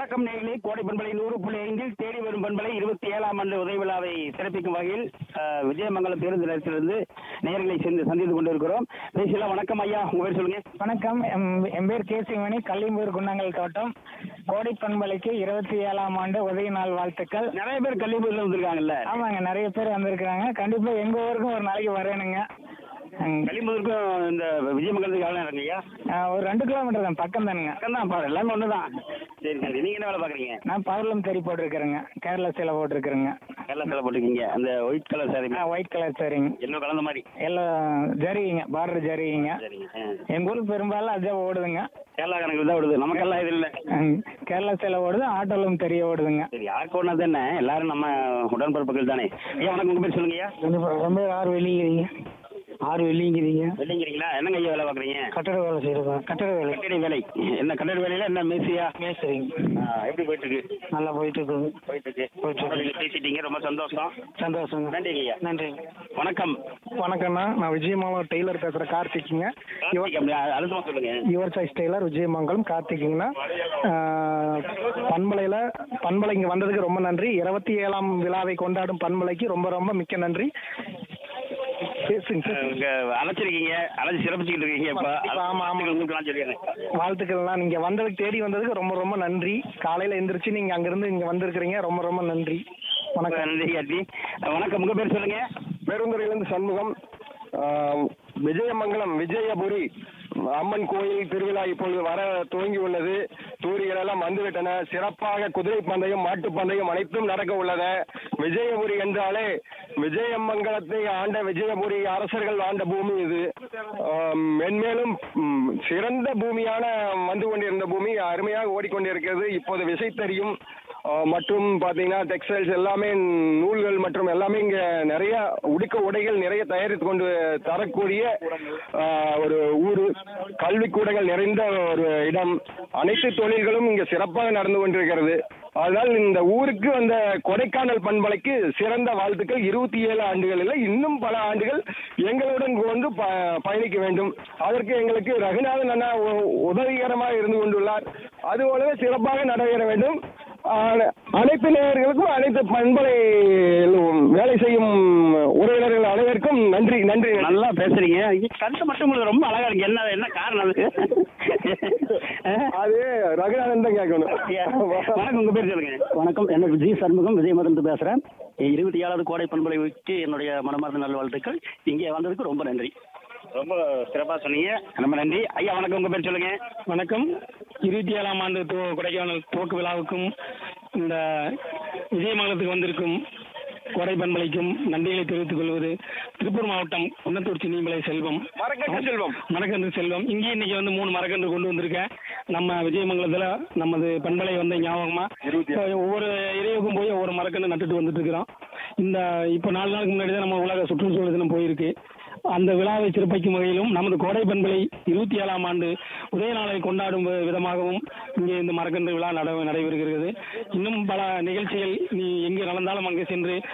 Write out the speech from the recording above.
வணக்கம் நேர்களே கோடை பண்பலை நூறு புள்ளி ஐந்தில் தேடி வரும் பண்பலை இருபத்தி ஏழாம் ஆண்டு உதவி விழாவை சிறப்பிக்கும் வகையில் அஹ், விஜயமங்கலம் பேருந்து நிலையத்திலிருந்து நேர்களை சென்று சந்தித்து கொண்டிருக்கிறோம் பேசலாம் வணக்கம் ஐயா உங்க பேர் சொல்லுங்க வணக்கம் எம் என் பேர் கேசிமணி கள்ளிம்பூர் குன்னங்கல் தோட்டம் கோடை பண்பலைக்கு இருபத்தி ஏழாம் ஆண்டு உதவி நாள் வாழ்த்துக்கள் நிறைய பேர் கல்விபுரியில் வந்திருக்காங்கல்ல ஆமாங்க நிறைய பேர் வந்திருக்கிறாங்க கண்டிப்பா எங்க ஊருக்கும் ஒரு நாளைக்கு வரேனுங்க ம். கல்விபுரிக்கும் இந்த விஜயமங்கலத்துக்கு எவ்வளோ நேரம் ஐயா ஆ, ஒரு ரெண்டு கிலோமீட்டர் தான் பக்கம் தானுங்க பக்கம் தான் பாரு எல்லாமே ஒன்று தான் சரி சரி நீங்க என்ன வேலை பார்க்குறீங்க நான் பவர்லம் தெரி போட்டிருக்கிறேங்க கேரளா சேலை போட்டிருக்கிறேங்க எல்லா சேலை போட்டிருக்கீங்க அந்த white colour sari white colour சரிங்க என்ன கலந்த மாதிரி எல்லாம் ஜரிங்க பார்டர் ஜரிங்க சரிங்க ஆ. எங்க ஊருக்கு பெரும்பாலும் அதுதான் ஓடுதுங்க கேரளா கணக்கு தான் விடுது நமக்கெல்லாம் இது இல்லை ம். கேரளா சேலை ஓடுது ஆட்டோலும் தெரிய ஓடுதுங்க சரி யாருக்கு ஒன்றா தானே எல்லாரும் நம்ம உடன்பிறப்புகள் தானே ஐயா வணக்கம் உங்க பேர் சொல்லுங்கய்யா ரொம்ப ஆறு வெளிங்கிறீங்க ஆறு வெளிங்கிறீங்க வெள்ளிங்கிறீங்களா என்னங்க ஐயா வேலை பார்க்குறீங்க கட்டட வேலை செய்யறோம் கட்டட வேலை கட்டட வேலை என்ன கட்டட வேலையில என்ன மேசியா மேஸ்திரிங்க ஆ, எப்படி போயிட்டு இருக்கு நல்லா போயிட்டு இருக்குது போயிட்டு இருக்கு போயிட்டு இருக்கு. நீங்க பேசிட்டீங்க ரொம்ப சந்தோஷம் சந்தோஷங்க நன்றிங்க ஐயா நன்றிங்க வணக்கம் வணக்கண்ணா நான் விஜயமங்கலம் டெய்லர் பேசுகிறேன் கார்த்திக்குங்க கார்த்திக், அப்படி அ- அழுத்தமா சொல்லுங்க யுவர் சாய்ஸ் டெய்லர் விஜயமங்கலம் கார்த்திக்குங்கண்ணா பண்பலையில் பண்பலை இங்கே வந்ததுக்கு ரொம்ப நன்றி இருபத்தி ஏழாம் விழாவை கொண்டாடும் பண்பலைக்கு ரொம்ப ரொம்ப மிக்க நன்றி பேசுங்க சார். இங்க அழைச்சிருக்கீங்க அழைச்சி சிறப்பிச்சுக்கிட்டு இருக்கீங்க இப்ப கண்டிப்பா, ஆமா, ஆமா. உங்களுக்கு நான் சொல்லிடுறேன் வாழ்த்துக்கள்லாம் நீங்கள் வந்ததுக்கு தேடி வந்ததுக்கு ரொம்ப ரொம்ப நன்றி காலையில் எந்திரிச்சு நீங்கள் அங்கேருந்து இங்கே வந்திருக்கிறீங்க ரொம்ப ரொம்ப நன்றி வணக்கம் நன்றி கார்த்தி வணக்கம் உங்க பேர் சொல்லுங்க பெருந்துறையிலிருந்து சண்முகம் ஆஹ், விஜயமங்கலம் விஜயபுரி அம்மன் கோயில் திருவிழா இப்பொழுது வர துவங்கி உள்ளது தூரிகள் எல்லாம் வந்துவிட்டன சிறப்பாக குதிரை பந்தயம் மாட்டுப் பந்தயம் அனைத்தும் நடக்க உள்ளது விஜயபுரி என்றாலே விஜயமங்கலத்தை ஆண்ட விஜயபுரி அரசர்கள் ஆண்ட பூமி இது ஆம், மென்மேலும் ம், சிறந்த பூமியான வந்து கொண்டிருந்த பூமி அருமையாக ஓடிக்கொண்டிருக்கிறது இப்போது விசைத்தறியும் ஆ, மற்றும் பார்த்தீங்கன்னா டெக்ஸ்டைல்ஸ் எல்லாமே நூல்கள் மற்றும் எல்லாமே இங்கே நிறைய உடுக்க உடைகள் நிறைய தயாரித்து கொண்டு தரக்கூடிய ஆ, ஒரு ஊர் கல்விக்கூடங்கள் நிறைந்த ஒரு இடம் அனைத்து தொழில்களும் இங்கே சிறப்பாக நடந்து கொண்டிருக்கிறது அதனால் இந்த ஊருக்கு அந்த கொடைக்கானல் பண்பலைக்கு சிறந்த வாழ்த்துக்கள் இருபத்தி ஏழு ஆண்டுகள் இல்லை இன்னும் பல ஆண்டுகள் எங்களுடன் வந்து ப பயணிக்க வேண்டும் அதற்கு எங்களுக்கு ரகுநாதன் அண்ணா உ- உதவிகரமாக இருந்து கொண்டுள்ளார் அதுபோலவே சிறப்பாக நடைபெற வேண்டும் ஆ- அனைத்து நேயர்களுக்கும் அனைத்து பண்பலை வேலை செய்யும் உறவினர்கள் அனைவருக்கும் நன்றி நன்றி நல்லா பேசுறீங்க கருத்து மட்டும் உங்களுக்கு ரொம்ப அழகா இருக்கு என்ன என்ன காரணம் அது அது ரகுநாதன் தான் கேட்கணும் வணக்கம் உங்க பேர் சொல்லுங்க வணக்கம் என்ன ஜி சண்முகம் விஜயமருந்து பேசுகிறேன் இருபத்தி ஏழாவது கோடை பண்பலை வைத்து என்னுடைய மனமார்ந்த நல்வாழ்த்துக்கள் இங்கே வந்ததுக்கு ரொம்ப நன்றி ரொம்ப சிறப்பா சொன்னீங்க ரொம்ப நன்றி ஐயா வணக்கம் உங்க பேர் சொல்லுங்க வணக்கம் இருபத்தி ஏழாம் ஆண்டு துவ- கொடைக்கானல் துவக்க விழாவுக்கும் இந்த விஜயமங்கலத்துக்கு வந்திருக்கும் கொடை பண்பலைக்கும் நன்றிகளை தெரிவித்துக் கொள்வது திருப்பூர் மாவட்டம் குன்னத்தூர் சின்னிமலை செல்வம் மரக்கன்று செல்வம் மரக்கன்று செல்வம் இங்கே இன்னைக்கு வந்து மூணு மரக்கன்று கொண்டு வந்திருக்கேன் நம்ம விஜயமங்கலத்தில் நமது பண்பலை வந்த ஞாபகமா இப்போ ஒவ்வொரு ஏரியாவுக்கும் போய் ஒவ்வொரு மரக்கன்று நட்டுட்டு வந்துட்டு இருக்கிறோம் இந்த இப்போ நாலு நாளுக்கு முன்னாடி தான் நம்ம உலக சுற்றுச்சூழல் தினம் போயிருக்கு அந்த விழாவை சிறப்பிக்கும் வகையிலும் நமது கோடை பண்பலை இருபத்தி ஏழாம் ஆண்டு உதய நாளை கொண்டாடும் வி- விதமாகவும் இங்கே இந்த மரக்கன்று விழா நட நடைபெறுகிறது இன்னும் பல நிகழ்ச்சிகள் நீ எங்கு நடந்தாலும் அங்கே சென்று